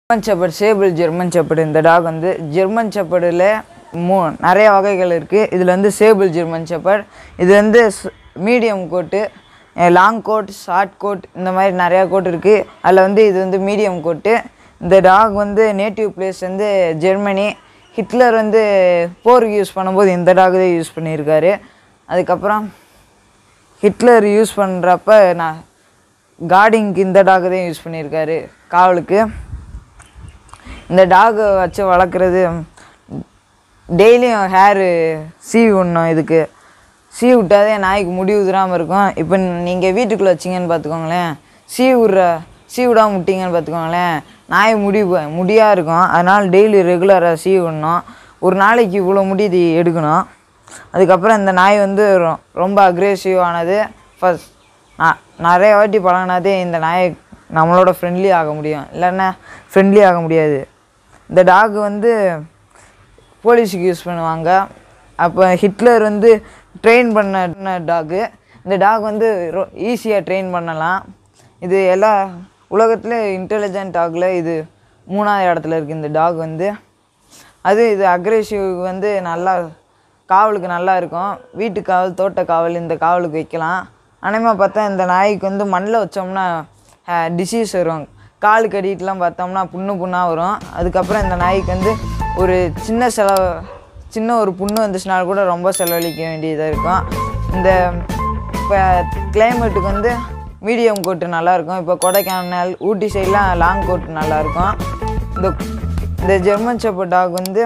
German shepherd sable German shepherd இந்த dog வந்து German ஷெப்பர்டில் மூ நிறைய வகைகள் இருக்குது இதில் வந்து சேபிள் ஜெர்மன் ஷெப்பர்ட் இது வந்து medium coat long coat short coat இந்த மாதிரி நிறையா கோட் இருக்குது அதில் வந்து இது வந்து மீடியம் கோட்டு இந்த டாக் வந்து நேட்டிவ் பிளேஸ் வந்து ஜெர்மனி ஹிட்லர் வந்து போருக்கு யூஸ் பண்ணும்போது இந்த டாக் தான் யூஸ் பண்ணியிருக்காரு அதுக்கப்புறம் ஹிட்லர் யூஸ் பண்ணுறப்ப நான் கார்டிங்க்கு இந்த டாக் தான் யூஸ் பண்ணியிருக்காரு காவலுக்கு இந்த டாகை வச்சு வளர்க்குறது டெய்லியும் ஹேரு சீவி விடணும் இதுக்கு சீவி விட்டாதே நாய்க்கு முடி உதிராமல் இருக்கும் இப்போ நீங்கள் வீட்டுக்குள்ளே வச்சிங்கன்னு பார்த்துக்கோங்களேன் சீவி விட்ற சீவி விடாம விட்டீங்கன்னு பார்த்துக்கோங்களேன் நாய் முடி ப- முடியா இருக்கும் அதனால் டெய்லி ரெகுலராக சீவி விடணும் ஒரு நாளைக்கு இவ்வளோ முடி இது எடுக்கணும் அதுக்கப்புறம் இந்த நாய் வந்து ரொ- ரொம்ப அக்ரெசிவ் ஆனது ஃபஸ்ட் நான் நிறைய வாட்டி பழகினாதே இந்த நாயை நம்மளோட ஃப்ரெண்ட்லி ஆக முடியும் இல்லைன்னா ஃப்ரெண்ட்லி ஆக முடியாது இந்த டாக் வந்து போலீஸுக்கு யூஸ் பண்ணுவாங்க அப்போ ஹிட்லர் வந்து ட்ரெயின் பண்ண டாகு இந்த டாக் வந்து ஈஸியாக ட்ரெயின் பண்ணலாம் இது எல்லா உலகத்துல இன்டெலிஜென்ட் டாகில் இது மூணாவது இடத்துல இருக்குது இந்த டாக் வந்து அது இது அக்ரெசிவ் வந்து நல்லா காவலுக்கு நல்லா இருக்கும் வீட்டு காவல் தோட்ட காவல் இந்த காவலுக்கு வைக்கலாம் அநேகமாக பார்த்தா இந்த நாய்க்கு வந்து மண்ணில் வச்சோம்னா டிசீஸ் வரும் காலு கடிட்டுலாம் பார்த்தோம்னா புண்ணு புண்ணாக வரும் அதுக்கப்புறம் இந்த நாய்க்கு வந்து ஒரு சின்ன செலவு சின்ன ஒரு புண்ணு வந்துச்சுனால கூட ரொம்ப செலவழிக்க வேண்டியதாக இருக்கும் இந்த இப்போ கிளைமேட்டுக்கு வந்து மீடியம் கோட்டு நல்லாயிருக்கும் இப்போ கொடைக்கானல் ஊட்டி சைட்லாம் லாங் கோட்டு நல்லாயிருக்கும் இந்த இந்த ஜெர்மன் ஷெப்பர்ட் டாக் வந்து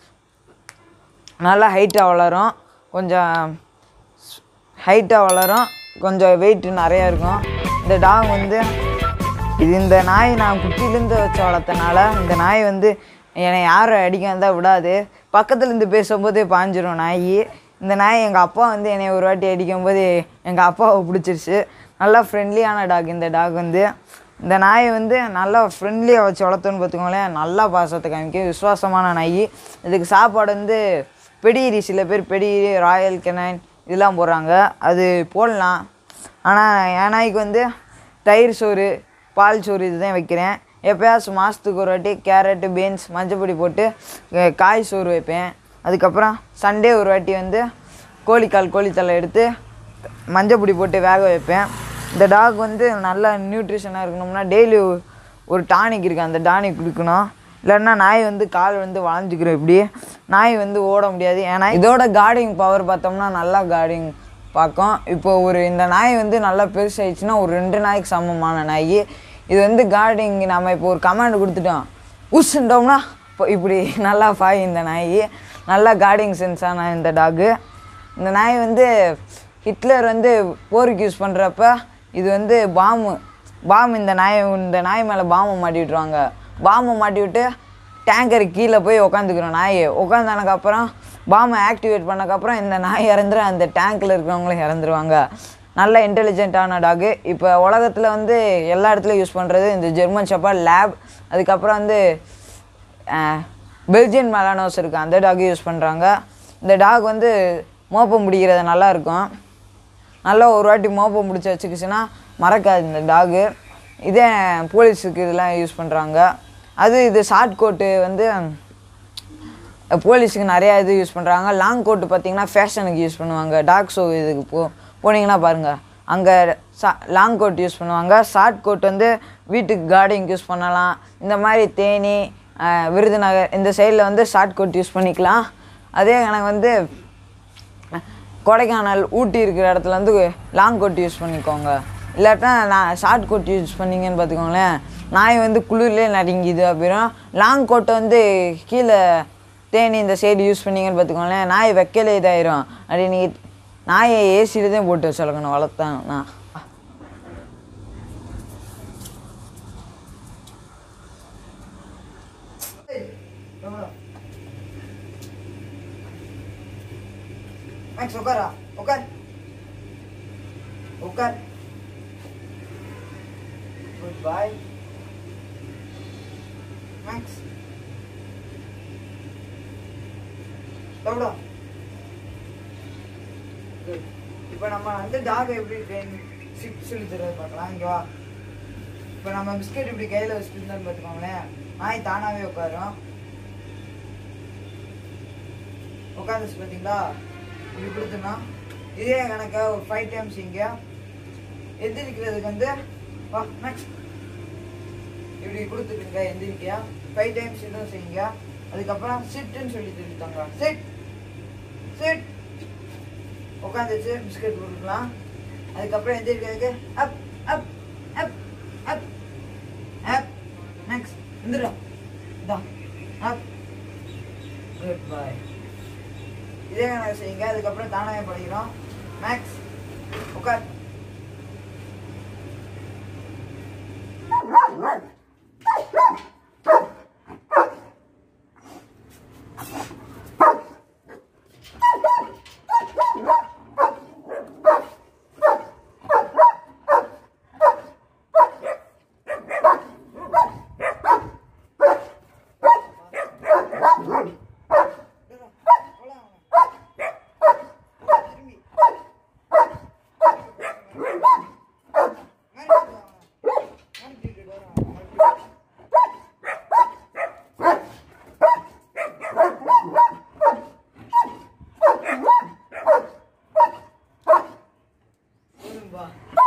நல்லா ஹைட்டாக வளரும் கொஞ்சம் ஹைட்டாக வளரும் கொஞ்சம் வெயிட் நிறையா இருக்கும் இந்த டாக் வந்து இது இந்த நாய் நான் குட்டிலேருந்து வச்சு வளர்த்தனால இந்த நாய் வந்து என்னை யாரும் அடிக்க வந்தால் விடாது பக்கத்துல இருந்து பேசும்போதே பாஞ்சிரும் நாய் இந்த நாய் எங்கள் அப்பா வந்து என்னை ஒரு வாட்டி அடிக்கும்போது எங்கள் அப்பாவை பிடிச்சிருச்சு நல்லா ஃப்ரெண்ட்லியான டாக் இந்த டாக் வந்து இந்த நாயை வந்து நல்லா ஃப்ரெண்ட்லியாக வச்சு வளர்த்தோன்னு பார்த்துக்கோங்களேன் நல்லா பாசத்தை காமிக்கும் விசுவாசமான நாய் இதுக்கு சாப்பாடு வந்து பெடிகிரி சில பேர் பெடிகிரி ராயல் கெனைன் இதெல்லாம் போடுறாங்க அது போடலாம் ஆனால் என் நாய்க்கு வந்து தயிர் சோறு பால் சோறு இதுதான் வைக்கிறேன் எப்போயாச்சும் மாதத்துக்கு ஒரு வாட்டி கேரட்டு பீன்ஸ் மஞ்சப்பொடி போட்டு அஹ், காய் சோறு வைப்பேன் அதுக்கப்புறம் சண்டே ஒரு வாட்டி வந்து கோழிக்கால் கோழித்தலை எடுத்து மஞ்சப்பொடி போட்டு வேக வைப்பேன் இந்த டாக் வந்து நல்லா நியூட்ரிஷனாக இருக்கணும்னா டெய்லி ஒரு டானிக் இருக்குது அந்த டானிக் குடிக்கணும் இல்லைன்னா நாய் வந்து கால் வந்து வளைஞ்சிக்கிறோம் இப்படி நாய் வந்து ஓட முடியாது ஏன்னா இதோட கார்டிங் பவர் பார்த்தோம்னா நல்லா கார்டிங் பார்க்கும் இப்போ ஒரு இந்த நாய் வந்து நல்லா பெருசாயிடுச்சுன்னா ஒரு ரெண்டு நாய்க்கு சமமான நாய் இது வந்து கார்டிங் நம்ம இப்போ ஒரு கமாண்ட் கொடுத்துட்டோம் உஸ்ன்றோம்னா இப்போ இப்படி நல்லா பாய் இந்த நாய் நல்லா கார்டிங் சென்ஸான இந்த டாகு இந்த நாய் வந்து ஹிட்லர் வந்து போருக்கு யூஸ் பண்ணுறப்ப இது வந்து பாம்பு பாம்பு இந்த நாய் இந்த நாய் மேலே பாம்பை மாட்டி விட்ருவாங்க பாம்பை மாட்டி விட்டு டேங்கர் கீழே போய் உக்காந்துக்கிறோம் நாய் உட்காந்தானக்கப்புறம் பாம்பை ஆக்டிவேட் பண்ணக்கப்புறம் இந்த நாய் இறந்துரு அந்த டேங்க்கில் இருக்கிறவங்களும் இறந்துருவாங்க நல்ல இன்டெலிஜென்ட்டான டாகு இப்போ உலகத்தில் வந்து எல்லா இடத்துலையும் யூஸ் பண்ணுறது இந்த ஜெர்மன் ஷெப்பர்ட் லேப் அதுக்கப்புறம் வந்து பெல்ஜியன் மெலானோஸ் இருக்குது அந்த டாக் யூஸ் பண்ணுறாங்க இந்த டாக் வந்து மோப்பம் பிடிக்கிறது நல்லா இருக்கும் நல்லா ஒரு வாட்டி மோப்பம் பிடிச்சி வச்சுக்கிச்சுன்னா மறக்காது இந்த டாகு இதே போலீஸுக்கு இதெல்லாம் யூஸ் பண்ணுறாங்க அது இது ஷார்ட் கோட்டு வந்து போலீஸுக்கு நிறையா இது யூஸ் பண்ணுறாங்க லாங் கோட்டு பார்த்தீங்கன்னா ஃபேஷனுக்கு யூஸ் பண்ணுவாங்க டாக் ஷோ இதுக்கு போ போனீங்கன்னா பாருங்கள் அங்கே சா லாங் கோட் யூஸ் பண்ணுவாங்க ஷார்ட் கோட் வந்து வீட்டுக்கு கார்டிங்க்கு யூஸ் பண்ணலாம் இந்த மாதிரி தேனி அஹ், விருதுநகர் இந்த சைடில் வந்து ஷார்ட் கோட் யூஸ் பண்ணிக்கலாம் அதே எனக்கு வந்து கொடைக்கானல் ஊட்டி இருக்கிற இடத்துல வந்து லாங் கோட் யூஸ் பண்ணிக்கோங்க இல்லாட்டா நான் ஷார்ட் கோட் யூஸ் பண்ணீங்கன்னு பார்த்துக்கோங்களேன் நாய் வந்து குளிர்லேயே நடுங்கிது அப்புறம் லாங் கோட்டை வந்து கீழே தேனி இந்த சைடு யூஸ் பண்ணீங்கன்னு பார்த்துக்கோங்களேன் நாய் வைக்கலே இதாயிரும் அப்படி நீங்கள் நாயை ஏசியில் தான் போட்டு வச்சுருக்கணும் வளர்த்தாங்கன்னா Max, உட்காரா உட்கார் உட்கார் குட் பாய் மேக்ஸ் எவ்வளோ குட் இப்போ நம்ம வந்து டாக் எப்படி ட்ரெயின் சிப் சொல்லி தருவது பார்க்கலாம் இங்கே வா இப்போ இப்போ நம்ம பிஸ்கெட் இப்படி கையில் வச்சுட்டு இருந்தோம்னு பார்த்துக்கோங்களேன் நாய் தானாகவே உட்காரும் உட்காந்துச்சு பார்த்தீங்களா இப்படி கொடுத்தோன்னா இதே கணக்கா ஒரு ஃபைவ் டைம்ஸ் இங்கே எந்திரிக்கிறதுக்கு வந்து வா நெக்ஸ்ட் இப்படி கொடுத்துருங்க எந்திரிக்கா ஃபைவ் டைம்ஸ் இதுவும் செய்யுங்க அதுக்கப்புறம் சிட்டுன்னு சொல்லி திருத்தாங்க சிட் சிட் உட்காந்துச்சு பிஸ்கட் கொடுக்கலாம் அதுக்கப்புறம் எந்திரிக்கிறதுக்கு அப் அப் அப் அப் அப் நெக்ஸ்ட் எந்திரம் இதா அப் குட் பாய் இதே கணக்கு செய்யுங்க அதுக்கப்புறம் தானாகவே படிக்கிறோம் மேக்ஸ் உட்கார் போதும்பா